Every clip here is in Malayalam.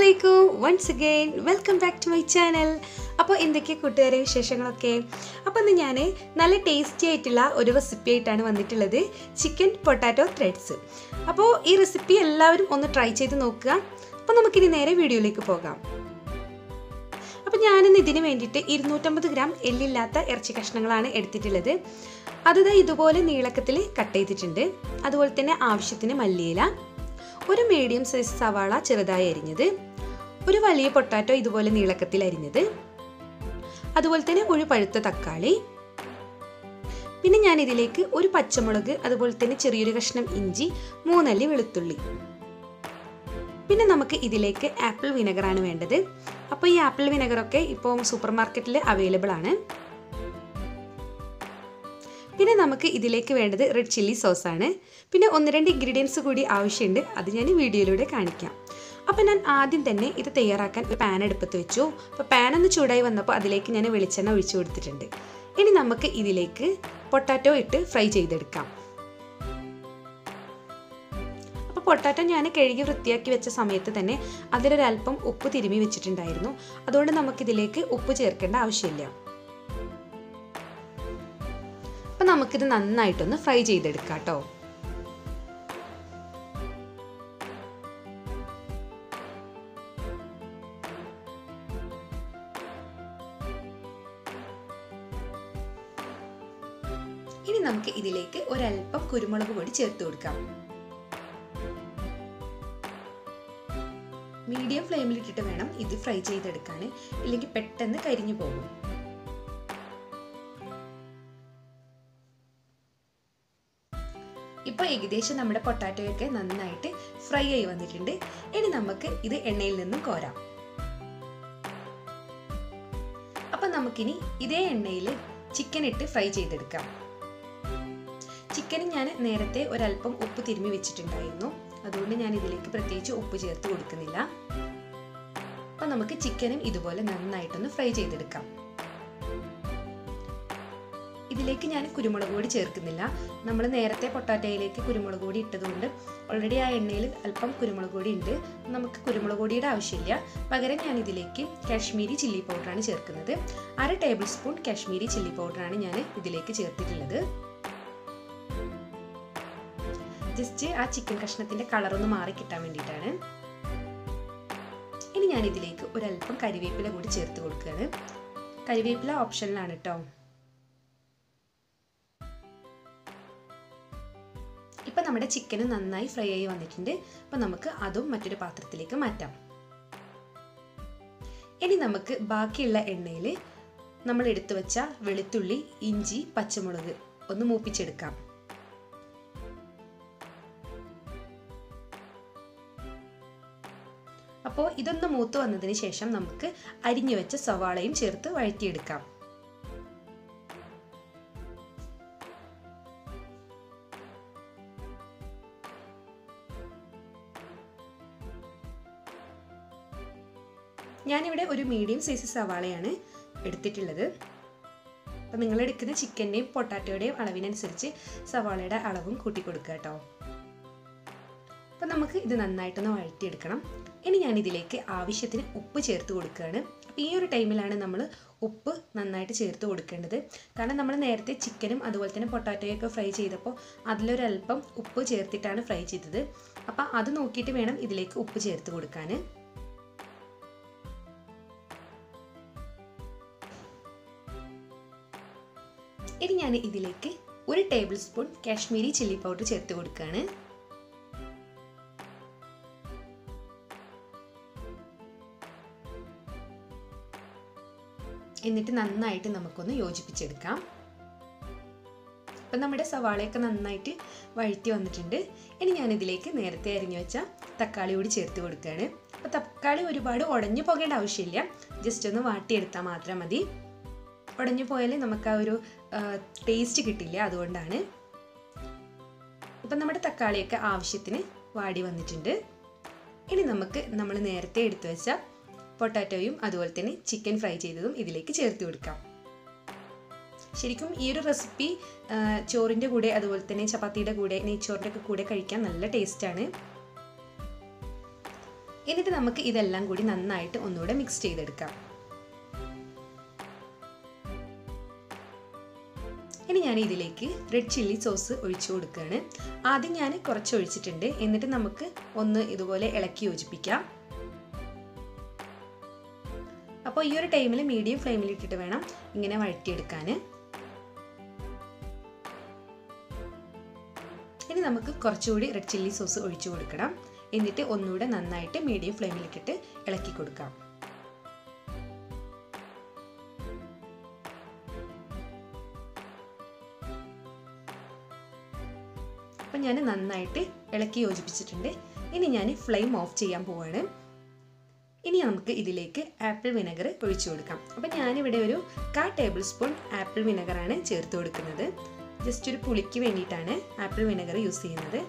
അലൈക്കും once again welcome back to my channel അപ്പോൾ എന്തൊക്കെ കൂട്ടുകാരെ വിശേഷങ്ങളൊക്കെ അപ്പോൾ ഇന്ന് ഞാൻ നല്ല ടേസ്റ്റി ആയിട്ടുള്ള ഒരു റെസിപ്പി ആയിട്ടാണ് വന്നിട്ടുള്ളത് ചിക്കൻ പൊട്ടാറ്റോ ത്രെഡ്സ് അപ്പോൾ ഈ റെസിപ്പി എല്ലാവരും ഒന്ന് ട്രൈ ചെയ്ത് നോക്കുക അപ്പോൾ നമുക്കിനി നേരെ വീഡിയോയിലേക്ക് പോകാം അപ്പോൾ ഞാനിന്ന് ഇതിന് വേണ്ടിയിട്ട് ഇരുന്നൂറ്റമ്പത് ഗ്രാം എല്ലില്ലാത്ത ഇറച്ചി കഷ്ണങ്ങളാണ് എടുത്തിട്ടുള്ളത് അത് ദാ ഇതുപോലെ നീളക്കത്തിൽ കട്ട് ചെയ്തിട്ടുണ്ട് അതുപോലെ തന്നെ ആവശ്യത്തിന് മല്ലിയില ഒരു മീഡിയം സൈസ് സവാള ചെറുതായി അരിഞ്ഞത് ഒരു വലിയ പൊട്ടാറ്റോ ഇതുപോലെ നീളക്കത്തിൽ അരിഞ്ഞത് അതുപോലെ തന്നെ ഒരു പഴുത്ത തക്കാളി പിന്നെ ഞാൻ ഇതിലേക്ക് ഒരു പച്ചമുളക് അതുപോലെ തന്നെ ചെറിയൊരു കഷ്ണം ഇഞ്ചി മൂന്നല്ലി വെളുത്തുള്ളി പിന്നെ നമുക്ക് ഇതിലേക്ക് ആപ്പിൾ വിനെഗറാണ് വേണ്ടത് അപ്പോൾ ഈ ആപ്പിൾ വിനെഗറൊക്കെ ഇപ്പോൾ സൂപ്പർ മാർക്കറ്റിൽ അവൈലബിൾ ആണ് പിന്നെ നമുക്ക് ഇതിലേക്ക് വേണ്ടത് റെഡ് ചില്ലി സോസ് ആണ് പിന്നെ ഒന്ന് രണ്ട് ഇൻഗ്രീഡിയൻസ് കൂടി ആവശ്യമുണ്ട് അത് ഞാൻ വീഡിയോയിലൂടെ കാണിക്കാം അപ്പോൾ ഞാൻ ആദ്യം തന്നെ ഇത് തയ്യാറാക്കാൻ ഒരു പാൻ അടുപ്പത്ത് വെച്ചു അപ്പോൾ പാൻ ഒന്ന് ചൂടായി വന്നപ്പോൾ അതിലേക്ക് ഞാൻ വെളിച്ചെണ്ണ ഒഴിച്ചു കൊടുത്തിട്ടുണ്ട് ഇനി നമുക്ക് ഇതിലേക്ക് പൊട്ടാറ്റോ ഇട്ട് ഫ്രൈ ചെയ്തെടുക്കാം അപ്പോൾ പൊട്ടാറ്റോ ഞാൻ കഴുകി വൃത്തിയാക്കി വെച്ച സമയത്ത് തന്നെ അതിലൊരല്പം ഉപ്പ് തിരുമി വെച്ചിട്ടുണ്ടായിരുന്നു അതുകൊണ്ട് നമുക്കിതിലേക്ക് ഉപ്പ് ചേർക്കേണ്ട ആവശ്യമില്ല അപ്പം നമുക്കിത് നന്നായിട്ടൊന്ന് ഫ്രൈ ചെയ്തെടുക്കാം കേട്ടോ ഇനി നമുക്ക് ഇതിലേക്ക് ഒരല്പം കുരുമുളക് പൊടി ചേർത്ത് കൊടുക്കാം മീഡിയം ഫ്ലെയിമിലിട്ടിട്ട് വേണം ഇത് ഫ്രൈ ചെയ്തെടുക്കാൻ ഇല്ലെങ്കിൽ പെട്ടെന്ന് കരിഞ്ഞു പോകും ഇപ്പോൾ ഏകദേശം നമ്മുടെ പൊട്ടാറ്റോയൊക്കെ നന്നായിട്ട് ഫ്രൈ ആയി വന്നിട്ടുണ്ട് ഇനി നമുക്ക് ഇത് എണ്ണയിൽ നിന്നും കോരാം അപ്പം നമുക്കിനി ഇതേ എണ്ണയിൽ ചിക്കൻ ഇട്ട് ഫ്രൈ ചെയ്തെടുക്കാം ചിക്കന് ഞാൻ നേരത്തെ ഒരല്പം ഉപ്പ് തിരുമ്മി വെച്ചിട്ടുണ്ടായിരുന്നു അതുകൊണ്ട് ഞാൻ ഇതിലേക്ക് പ്രത്യേകിച്ച് ഉപ്പ് ചേർത്ത് കൊടുക്കുന്നില്ല അപ്പം നമുക്ക് ചിക്കനും ഇതുപോലെ നന്നായിട്ടൊന്ന് ഫ്രൈ ചെയ്തെടുക്കാം ഇതിലേക്ക് ഞാൻ കുരുമുളക് പൊടി ചേർക്കുന്നില്ല നമ്മൾ നേരത്തെ പൊട്ടാറ്റോയിലേക്ക് കുരുമുളക് പൊടി ഇട്ടതുകൊണ്ട് ഓൾറെഡി ആ എണ്ണയിൽ അല്പം കുരുമുളക് പൊടി ഉണ്ട് നമുക്ക് കുരുമുളക് പൊടിയുടെ ആവശ്യമില്ല പകരം ഞാൻ ഇതിലേക്ക് കാശ്മീരി ചില്ലി പൗഡറാണ് ചേർക്കുന്നത് അര ടേബിൾ സ്പൂൺ കാശ്മീരി ചില്ലി പൗഡറാണ് ഞാൻ ഇതിലേക്ക് ചേർത്തിട്ടുള്ളത് ജസ്റ്റ് ആ ചിക്കൻ കഷ്ണത്തിന്റെ കളർ ഒന്ന് മാറി കിട്ടാൻ വേണ്ടിയിട്ടാണ് ഇനി ഞാൻ ഇതിലേക്ക് ഒരല്പം കരിവേപ്പില കൂടി ചേർത്ത് കൊടുക്കുകയാണ് കരിവേപ്പില ഓപ്ഷനിലാണ് കേട്ടോ ഇപ്പം നമ്മുടെ ചിക്കന് നന്നായി ഫ്രൈ ആയി വന്നിട്ടുണ്ട് അപ്പം നമുക്ക് അതും മറ്റൊരു പാത്രത്തിലേക്ക് മാറ്റാം ഇനി നമുക്ക് ബാക്കിയുള്ള എണ്ണയിൽ നമ്മൾ എടുത്തു വെച്ച വെളുത്തുള്ളി ഇഞ്ചി പച്ചമുളക് ഒന്ന് മൂപ്പിച്ചെടുക്കാം അപ്പോൾ ഇതൊന്ന് മൂത്ത് വന്നതിന് ശേഷം നമുക്ക് അരിഞ്ഞു വെച്ച സവാളയും ചേർത്ത് വഴറ്റിയെടുക്കാം ഞാനിവിടെ ഒരു മീഡിയം സൈസ് സവാളയാണ് എടുത്തിട്ടുള്ളത് അപ്പം നിങ്ങൾ എടുക്കുന്ന ചിക്കൻ്റെയും പൊട്ടാറ്റോയുടെയും അളവിനനുസരിച്ച് സവാളയുടെ അളവും കൂട്ടി കൊടുക്കുക കേട്ടോ അപ്പം നമുക്ക് ഇത് നന്നായിട്ടൊന്ന് വഴറ്റിയെടുക്കണം ഇനി ഞാൻ ഇതിലേക്ക് ആവശ്യത്തിന് ഉപ്പ് ചേർത്ത് കൊടുക്കുകയാണ് അപ്പോൾ ഈ ഒരു ടൈമിലാണ് നമ്മൾ ഉപ്പ് നന്നായിട്ട് ചേർത്ത് കൊടുക്കേണ്ടത് കാരണം നമ്മൾ നേരത്തെ ചിക്കനും അതുപോലെ തന്നെ പൊട്ടാറ്റോയൊക്കെ ഫ്രൈ ചെയ്തപ്പോൾ അതിലൊരല്പം ഉപ്പ് ചേർത്തിട്ടാണ് ഫ്രൈ ചെയ്തത് അപ്പോൾ അത് നോക്കിയിട്ട് വേണം ഇതിലേക്ക് ഉപ്പ് ചേർത്ത് കൊടുക്കാൻ ഇനി ഞാൻ ഇതിലേക്ക് ഒരു tablespoon Kashmiri chilli powder ചേർത്ത് കൊടുക്കുകയാണ് എന്നിട്ട് നന്നായിട്ട് നമുക്കൊന്ന് യോജിപ്പിച്ചെടുക്കാം അപ്പം നമ്മുടെ സവാളയൊക്കെ നന്നായിട്ട് വഴറ്റി വന്നിട്ടുണ്ട് ഇനി ഞാൻ ഇതിലേക്ക് നേരത്തെ അരിഞ്ഞു വെച്ച തക്കാളി കൂടി ചേർത്ത് കൊടുക്കുകയാണ് അപ്പോൾ തക്കാളി ഒരുപാട് ഉടഞ്ഞു പോകേണ്ട ആവശ്യമില്ല ജസ്റ്റ് ഒന്ന് വാട്ടിയെടുത്താൽ മാത്രം മതി ഉടഞ്ഞു പോയാൽ നമുക്ക് ആ ഒരു ടേസ്റ്റ് കിട്ടില്ല അതുകൊണ്ടാണ് ഇപ്പം നമ്മുടെ തക്കാളിയൊക്കെ ആവശ്യത്തിന് വാടി വന്നിട്ടുണ്ട് ഇനി നമുക്ക് നമ്മൾ നേരത്തെ എടുത്തു വെച്ച പൊട്ടാറ്റോയും അതുപോലെ തന്നെ ചിക്കൻ ഫ്രൈ ചെയ്തതും ഇതിലേക്ക് ചേർത്ത് കൊടുക്കാം ശരിക്കും ഈ ഒരു റെസിപ്പി ചോറിൻ്റെ കൂടെ അതുപോലെ തന്നെ ചപ്പാത്തിയുടെ കൂടെ നെയ്ച്ചോറിൻ്റെ ഒക്കെ കൂടെ കഴിക്കാൻ നല്ല ടേസ്റ്റാണ് എന്നിട്ട് നമുക്ക് ഇതെല്ലാം കൂടി നന്നായിട്ട് ഒന്നുകൂടെ മിക്സ് ചെയ്തെടുക്കാം ഇനി ഞാൻ ഇതിലേക്ക് റെഡ് ചില്ലി സോസ് ഒഴിച്ചു കൊടുക്കുകയാണ് ആദ്യം ഞാൻ കുറച്ച് ഒഴിച്ചിട്ടുണ്ട് എന്നിട്ട് നമുക്ക് ഒന്ന് ഇതുപോലെ ഇളക്കി യോജിപ്പിക്കാം അപ്പോൾ ഈ ഒരു ടൈമിൽ മീഡിയം ഫ്ലെയിമിൽ ഇട്ടിട്ട് വേണം ഇങ്ങനെ വഴറ്റിയെടുക്കാൻ ഇനി നമുക്ക് കുറച്ചുകൂടി റെഡ് ചില്ലി സോസ് ഒഴിച്ചു കൊടുക്കണം എന്നിട്ട് ഒന്നുകൂടെ നന്നായിട്ട് മീഡിയം ഫ്ലെയിമിൽ ഇട്ടിട്ട് ഇളക്കി കൊടുക്കാം അപ്പം ഞാൻ നന്നായിട്ട് ഇളക്കി യോജിപ്പിച്ചിട്ടുണ്ട് ഇനി ഞാൻ ഫ്ലെയിം ഓഫ് ചെയ്യാൻ പോവാണ് ഇനി നമുക്ക് ഇതിലേക്ക് ആപ്പിൾ വിനെഗർ ഒഴിച്ചു കൊടുക്കാം അപ്പം ഞാനിവിടെ ഒരു കാ ടേബിൾ സ്പൂൺ ആപ്പിൾ വിനെഗറാണ് ചേർത്ത് കൊടുക്കുന്നത് ജസ്റ്റ് ഒരു പുളിക്ക് വേണ്ടിയിട്ടാണ് ആപ്പിൾ വിനെഗർ യൂസ് ചെയ്യുന്നത്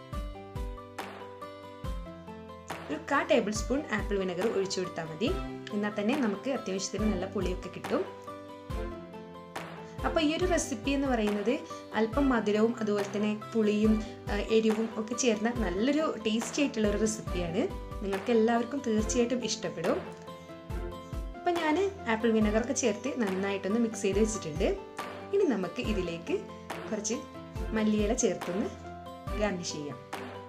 ഒരു കാ ടേബിൾ സ്പൂൺ ആപ്പിൾ വിനെഗർ ഒഴിച്ചു കൊടുത്താൽ മതി എന്നാൽ തന്നെ നമുക്ക് അത്യാവശ്യത്തിന് നല്ല പുളിയൊക്കെ കിട്ടും അപ്പോൾ ഈ ഒരു റെസിപ്പി എന്ന് പറയുന്നത് അല്പം മധുരവും അതുപോലെ തന്നെ പുളിയും എരിവും ഒക്കെ ചേർന്ന നല്ലൊരു ടേസ്റ്റി ആയിട്ടുള്ള ഒരു റെസിപ്പിയാണ് നിങ്ങൾക്ക് എല്ലാവർക്കും തീർച്ചയായിട്ടും ഇഷ്ടപ്പെടും അപ്പം ഞാൻ ആപ്പിൾ വിനെഗറൊക്കെ ചേർത്ത് നന്നായിട്ടൊന്ന് മിക്സ് ചെയ്ത് വെച്ചിട്ടുണ്ട് ഇനി നമുക്ക് ഇതിലേക്ക് കുറച്ച് മല്ലിയില ചേർത്തൊന്ന് ഗാർണിഷ് ചെയ്യാം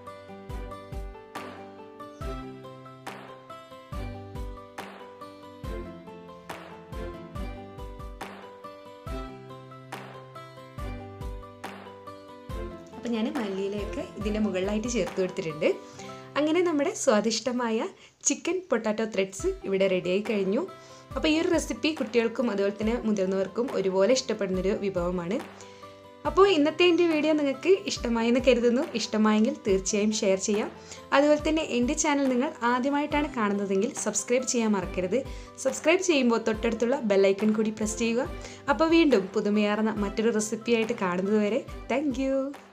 അപ്പം ഞാൻ മല്ലിയിലയൊക്കെ ഇതിൻ്റെ മുകളിലായിട്ട് ചേർത്ത് കൊടുത്തിട്ടുണ്ട് അങ്ങനെ നമ്മുടെ സ്വാദിഷ്ടമായ ചിക്കൻ പൊട്ടാറ്റോ ത്രെഡ്സ് ഇവിടെ റെഡിയായി കഴിഞ്ഞു അപ്പോൾ ഈ ഒരു റെസിപ്പി കുട്ടികൾക്കും അതുപോലെ തന്നെ മുതിർന്നവർക്കും ഒരുപോലെ ഇഷ്ടപ്പെടുന്നൊരു വിഭവമാണ് അപ്പോൾ ഇന്നത്തെ എൻ്റെ വീഡിയോ നിങ്ങൾക്ക് ഇഷ്ടമായെന്ന് കരുതുന്നു ഇഷ്ടമായെങ്കിൽ തീർച്ചയായും ഷെയർ ചെയ്യാം അതുപോലെ തന്നെ എൻ്റെ ചാനൽ നിങ്ങൾ ആദ്യമായിട്ടാണ് കാണുന്നതെങ്കിൽ സബ്സ്ക്രൈബ് ചെയ്യാൻ മറക്കരുത് സബ്സ്ക്രൈബ് ചെയ്യുമ്പോൾ തൊട്ടടുത്തുള്ള ബെല്ലൈക്കൺ കൂടി പ്രസ് ചെയ്യുക അപ്പോൾ വീണ്ടും പുതുമയാർന്ന മറ്റൊരു റെസിപ്പിയായിട്ട് കാണുന്നത് വരെ താങ്ക്